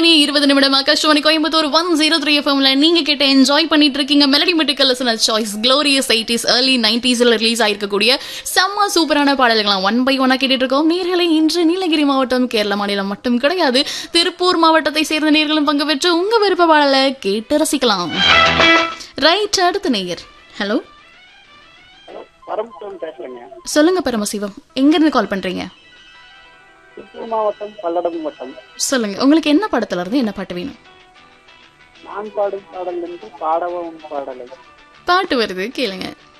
மணி இருபது நிமிடம் Akashvani Coimbatore one zero three எஃப்எம்ல நீங்க கிட்ட என்ஜாய் பண்ணிட்டு இருக்கீங்க மெலடி மெட்டிக்கல் சாய்ஸ் க்ளோரியஸ் எயிட்டிஸ் ஏர்லி நைன்டிஸ்ல ரிலீஸ் ஆயிருக்கக்கூடிய செம்ம சூப்பரான பாடல்களாம் ஒன் பை ஒன்னா கேட்டுட்டு இருக்கோம் நேர்களை இன்று நீலகிரி மாவட்டம் கேரள மாநிலம் மட்டும் கிடையாது திருப்பூர் மாவட்டத்தை சேர்ந்த நேர்களும் பங்கு பெற்று உங்க விருப்ப பாடலை கேட்டு ரசிக்கலாம் ரைட் அடுத்த நேயர் ஹலோ பரமசிவம் பேசுறேங்க சொல்லுங்க பரமசிவம் எங்க இருந்து கால் பண்றீங்க திருப்பூர் மாவட்டம் பல்லடம் வட்டம் சொல்லுங்க உங்களுக்கு என்ன படத்துல இருந்து என்ன பாட்டு வேணும் நான் பாடும் பாடல் என்று பாடவும் பாடலை பாட்டு வருது கேளுங்க